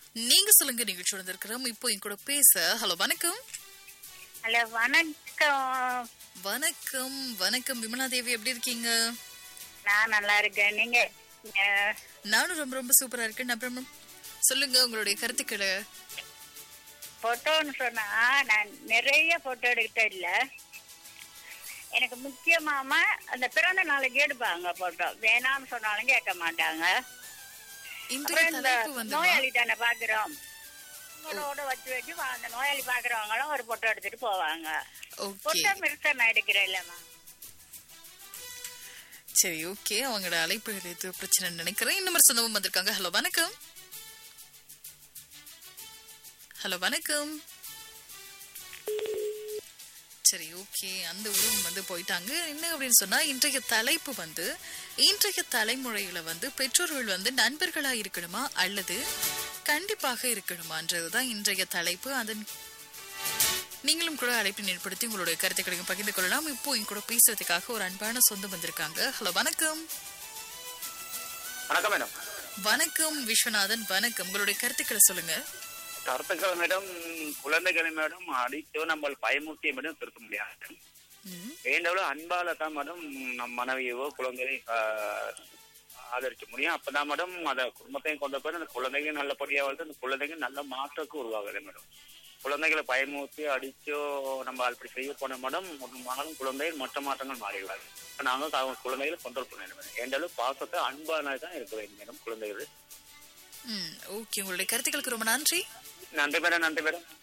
நீங்க சொல்லுங்க நிகழ்ச்சி வந்திருக்கிறோம் இப்போ என் கூட பேச ஹலோ வணக்கம் ஹலோ வணக்கம் வணக்கம் வணக்கம் விமலா தேவி எப்படி இருக்கீங்க நான் நல்லா இருக்கேன் நீங்க அஹ், நானும் ரொம்ப ரொம்ப சூப்பரா இருக்கேன் அப்புறம் சொல்லுங்க உங்களுடைய கருத்துக்களை போட்டோன்னு சொன்னா நான் நிறைய போட்டோ எடுக்கிட்ட இல்ல எனக்கு முக்கியமாம அந்த பிறந்த நாளைக்கு எடுப்பாங்க போட்டோ வேணாம்னு சொன்னாலும் கேட்க மாட்டாங்க இன்றைய அப்புறம் இந்த தலைப்பு வந்து நோயாளி தானே பாக்குறோம் உங்களோட வச்சு வச்சு வா- அந்த நோயாளி பாக்குறவங்களும் ஒரு போட்டோ எடுத்துட்டு போவாங்க ஓகே போட்டோ பெருசா நான் எடுக்கிறேன் இல்லம்மா சரி ஓகே அவங்களோட அழைப்புகள் எது பிரச்சனை நினைக்கிறேன் இன்னும் ஒரு சொந்தமும் வந்திருக்காங்க ஹலோ வணக்கம் ஹலோ வணக்கம் சரி ஓகே அந்த உறவும் வந்து போயிட்டாங்க என்ன அப்படின்னு சொன்னா இன்றைய தலைப்பு வந்து இன்றைய தலைமுறையில வந்து பெற்றோர்கள் வந்து நண்பர்களா இருக்கணுமா அல்லது கண்டிப்பாக இருக்கணுமான்றதுதான் இன்றைய தலைப்பு அதன் நீங்களும் கூட அழைப்பினை ஏற்படுத்தி உங்களுடைய கருத்துக்களையும் பகிர்ந்து கொள்ளலாம் இப்போ என் கூட பேசுறதுக்காக ஒரு அன்பான சொந்தம் வந்திருக்காங்க ஹலோ வணக்கம் வணக்கம் மேடம் வணக்கம் விஸ்வநாதன் வணக்கம் உங்களுடைய கருத்துக்களை சொல்லுங்க கருத்துக்கள் மேடம் குழந்தைகளை மேடம் அடித்தோ நம்ம பயமுறுத்திய மேடம் திருத்த முடியாது ம், வேண்டவளோ அன்பால தான் மேடம் நம் மனைவியவோ குழந்தையை ஆஹ், ஆதரிக்க முடியும் அப்பதான் மேடம் அத குடும்பத்தையும் கொண்ட போய் அந்த குழந்தைங்க நல்லபடியா வளர்த்து அந்த குழந்தைங்க நல்ல மாற்றத்துக்கு உருவாகுது மேடம் குழந்தைகளை பயமுறுத்தி அடிச்சோ நம்ம அப்படி செய்ய போன மேடம் ஒரு மகளும் குழந்தை மற்ற மாற்றங்கள் மாறிடுவாங்க இப்ப நாங்க அவங்க குழந்தைகளை கண்ட்ரோல் பண்ண மேடம் வேண்டாலும் பாசத்தை அன்பான தான் இருக்க வேண்டும் மேடம் குழந்தைகள் ம் ஓகே உங்களுடைய கருத்துக்களுக்கு ரொம்ப நன்றி நன்றி மேடம் நன்றி மேடம்